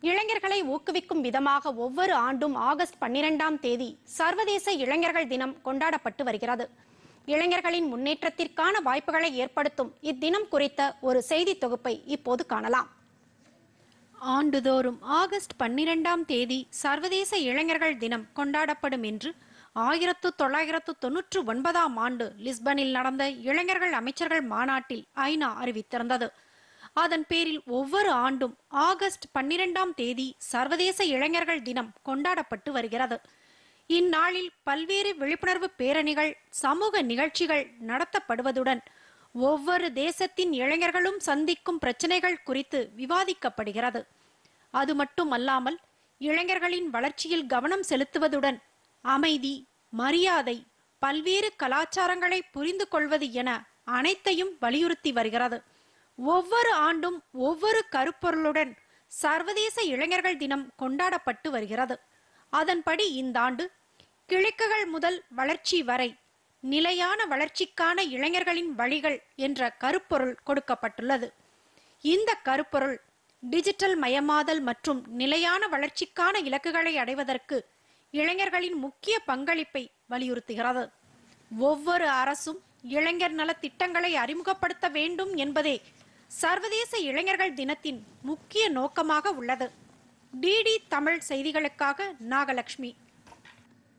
இளைஞர்களை ஊக்குவிக்கும் விதமாக ஒவ்வொரு ஆண்டும் ஆகஸ்ட் பன்னிரெண்டாம் தேதி சர்வதேச இளைஞர்கள் தினம் கொண்டாடப்பட்டு வருகிறது இளைஞர்களின் முன்னேற்றத்திற்கான வாய்ப்புகளை ஏற்படுத்தும் இத்தினம் குறித்த ஒரு செய்தி தொகுப்பை இப்போது காணலாம் ஆண்டுதோறும் ஆகஸ்ட் பன்னிரெண்டாம் தேதி சர்வதேச இளைஞர்கள் தினம் கொண்டாடப்படும் என்று ஆயிரத்து தொள்ளாயிரத்து தொன்னூற்று ஒன்பதாம் ஆண்டு லிஸ்பனில் நடந்த இளைஞர்கள் அமைச்சர்கள் மாநாட்டில் ஐநா அறிவித்திருந்தது அதன் பேரில் ஒவ்வொரு ஆண்டும் ஆகஸ்ட் பன்னிரெண்டாம் தேதி சர்வதேச இளைஞர்கள் தினம் கொண்டாடப்பட்டு வருகிறது இந்நாளில் பல்வேறு விழிப்புணர்வு பேரணிகள் சமூக நிகழ்ச்சிகள் நடத்தப்படுவதுடன் ஒவ்வொரு தேசத்தின் இளைஞர்களும் சந்திக்கும் பிரச்சனைகள் குறித்து விவாதிக்கப்படுகிறது அது மட்டுமல்லாமல் இளைஞர்களின் வளர்ச்சியில் கவனம் செலுத்துவதுடன் அமைதி மரியாதை பல்வேறு கலாச்சாரங்களை புரிந்து கொள்வது என அனைத்தையும் வலியுறுத்தி வருகிறது ஒவ்வொரு ஆண்டும் ஒவ்வொரு கருப்பொருளுடன் சர்வதேச இளைஞர்கள் தினம் கொண்டாடப்பட்டு வருகிறது அதன்படி இந்த ஆண்டு கிழக்குகள் முதல் வளர்ச்சி வரை நிலையான வளர்ச்சிக்கான இளைஞர்களின் வழிகள் என்ற கருப்பொருள் கொடுக்கப்பட்டுள்ளது இந்த கருப்பொருள் டிஜிட்டல் மயமாதல் மற்றும் நிலையான வளர்ச்சிக்கான இலக்குகளை அடைவதற்கு இளைஞர்களின் முக்கிய பங்களிப்பை வலியுறுத்துகிறது ஒவ்வொரு அரசும் இளைஞர் நல திட்டங்களை அறிமுகப்படுத்த வேண்டும் என்பதே சர்வதேச இளைஞர்கள் தினத்தின் முக்கிய நோக்கமாக உள்ளது டிடி தமிழ் செய்திகளுக்காக நாகலட்சுமி